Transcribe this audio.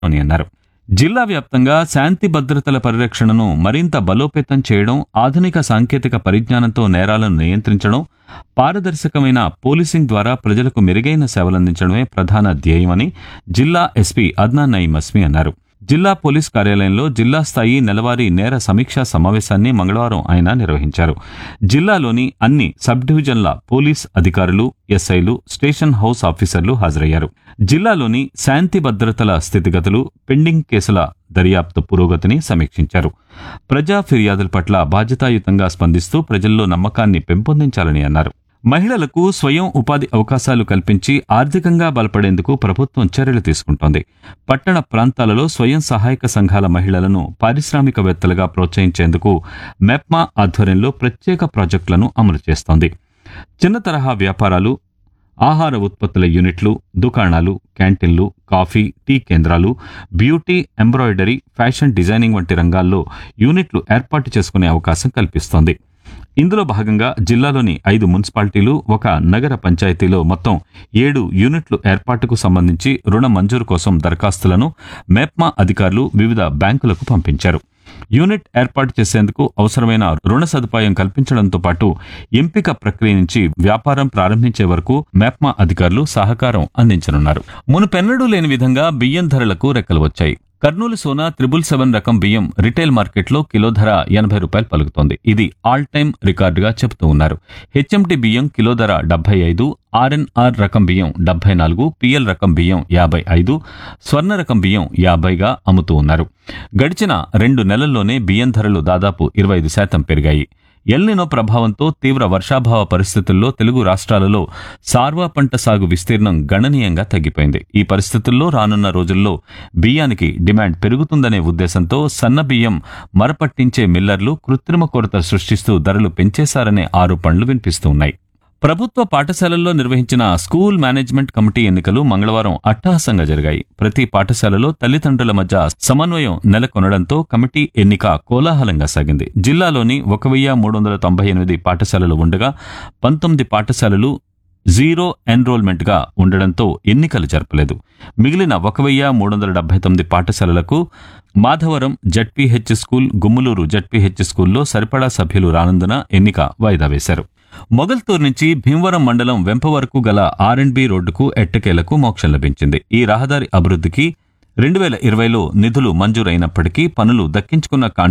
అని అన్నారు జిల్లా వ్యాప్తంగా శాంతి భద్రతల పరిరక్షణను మరింత బలోపేతం చేయడం ఆధునిక సాంకేతిక పరిజ్ఞానంతో నేరాలను నియంత్రించడం పారదర్శకమైన పోలీసింగ్ ద్వారా ప్రజలకు మెరుగైన సేవలందించడమే ప్రధాన ధ్యేయమని జిల్లా ఎస్పీ అద్నాన్ నయీం అస్మి అన్నారు జిల్లా పోలీస్ కార్యాలయంలో జిల్లా స్థాయి నెలవారీ నేర సమీక్షా సమావేశాన్ని మంగళవారం ఆయన నిర్వహించారు జిల్లాలోని అన్ని సబ్ డివిజన్ల పోలీస్ అధికారులు ఎస్ఐలు స్టేషన్ హౌస్ ఆఫీసర్లు హాజరయ్యారు జిల్లాలోని శాంతి భద్రతల స్థితిగతులు పెండింగ్ కేసుల దర్యాప్తు పురోగతిని సమీక్షించారు ప్రజా ఫిర్యాదుల పట్ల బాధ్యతాయుతంగా స్పందిస్తూ ప్రజల్లో నమ్మకాన్ని పెంపొందించాలని అన్నారు మహిళలకు స్వయం ఉపాధి అవకాశాలు కల్పించి ఆర్థికంగా బలపడేందుకు ప్రభుత్వం చర్యలు తీసుకుంటోంది పట్టణ ప్రాంతాలలో స్వయం సహాయక సంఘాల మహిళలను పారిశ్రామికవేత్తలుగా ప్రోత్సహించేందుకు మెప్మా ఆధ్వర్యంలో ప్రత్యేక ప్రాజెక్టులను అమలు చేస్తోంది చిన్న తరహా వ్యాపారాలు ఆహార ఉత్పత్తుల యూనిట్లు దుకాణాలు క్యాంటీన్లు కాఫీ టీ కేంద్రాలు బ్యూటీ ఎంబ్రాయిడరీ ఫ్యాషన్ డిజైనింగ్ వంటి రంగాల్లో యూనిట్లు ఏర్పాటు చేసుకునే అవకాశం కల్పిస్తోంది ఇందులో భాగంగా జిల్లాలోని ఐదు మున్సిపాలిటీలు ఒక నగర పంచాయతీలో మొత్తం ఏడు యూనిట్లు ఏర్పాటుకు సంబంధించి రుణ మంజూరు కోసం దరఖాస్తులను మెప్మా అధికారులు వివిధ బ్యాంకులకు పంపించారు యూనిట్ ఏర్పాటు చేసేందుకు అవసరమైన రుణ సదుపాయం కల్పించడంతో పాటు ఎంపిక ప్రక్రియ నుంచి వ్యాపారం ప్రారంభించే వరకు మెప్మా అధికారులు సహకారం అందించనున్నారు మునుపెన్నడూ లేని విధంగా బియ్యం ధరలకు రెక్కలు వచ్చాయి కర్నూలు సోనా త్రిబుల్ సెవెన్ రకం బియ్యం రిటైల్ మార్కెట్లో కిలో ధర ఎనభై రూపాయలు పలుకుతోంది ఇది ఆల్ టైమ్ రికార్డుగా చెబుతూ ఉన్నారు హెచ్ఎంటి బియ్యం కిలో ధర డెబ్బై ఐదు ఆర్ఎన్ఆర్ రకం బియ్యం డెబ్బై నాలుగు పిఎల్ రకం బియ్యం యాభై ఐదు స్వర్ణ రకం బియ్యం యాభైగా అమ్ముతూ ఉన్నారు గడిచిన రెండు నెలల్లోనే బియ్యం ధరలు దాదాపు ఇరవై ఐదు శాతం పెరిగాయి ఎల్నినో ప్రభావంతో తీవ్ర వర్షాభావ పరిస్థితుల్లో తెలుగు రాష్ట్రాలలో సార్వా పంట సాగు విస్తీర్ణం గణనీయంగా తగ్గిపోయింది ఈ పరిస్థితుల్లో రానున్న రోజుల్లో బియ్యానికి డిమాండ్ పెరుగుతుందనే ఉద్దేశంతో సన్న బియ్యం మరపట్టించే మిల్లర్లు కృత్రిమ కొరత సృష్టిస్తూ ధరలు పెంచేశారనే ఆరోపణలు వినిపిస్తూ ఉన్నాయి ప్రభుత్వ పాఠశాలల్లో నిర్వహించిన స్కూల్ మేనేజ్మెంట్ కమిటీ ఎన్నికలు మంగళవారం అట్టహాసంగా జరిగాయి ప్రతి పాఠశాలలో తల్లిదండ్రుల మధ్య సమన్వయం నెలకొనడంతో కమిటీ ఎన్నిక కోలాహలంగా సాగింది జిల్లాలోని ఒక వెయ్యి మూడు వందల తొంభై ఎనిమిది పాఠశాలలు ఉండగా పంతొమ్మిది పాఠశాలలు జీరో ఎన్రోల్మెంట్గా ఉండడంతో ఎన్నికలు జరపలేదు మిగిలిన ఒక వెయ్యి మూడు వందల డెబ్బై తొమ్మిది పాఠశాలలకు Madhavaram ZPH school Gummuluru ZPH స్కూల్లో సరిపడా సభ్యులు రానందున ఎన్నిక వాయిదా వేశారు మొగల్తూర్ నుంచి భీమవరం మండలం వెంప వరకు గల ఆర్ అండ్ బి రోడ్డుకు ఎట్టకేలకు మోక్షం లభించింది ఈ రహదారి అభివృద్ధికి రెండు వేల ఇరవైలో నిధులు మంజూరైనప్పటికీ పనులు దక్కించుకున్న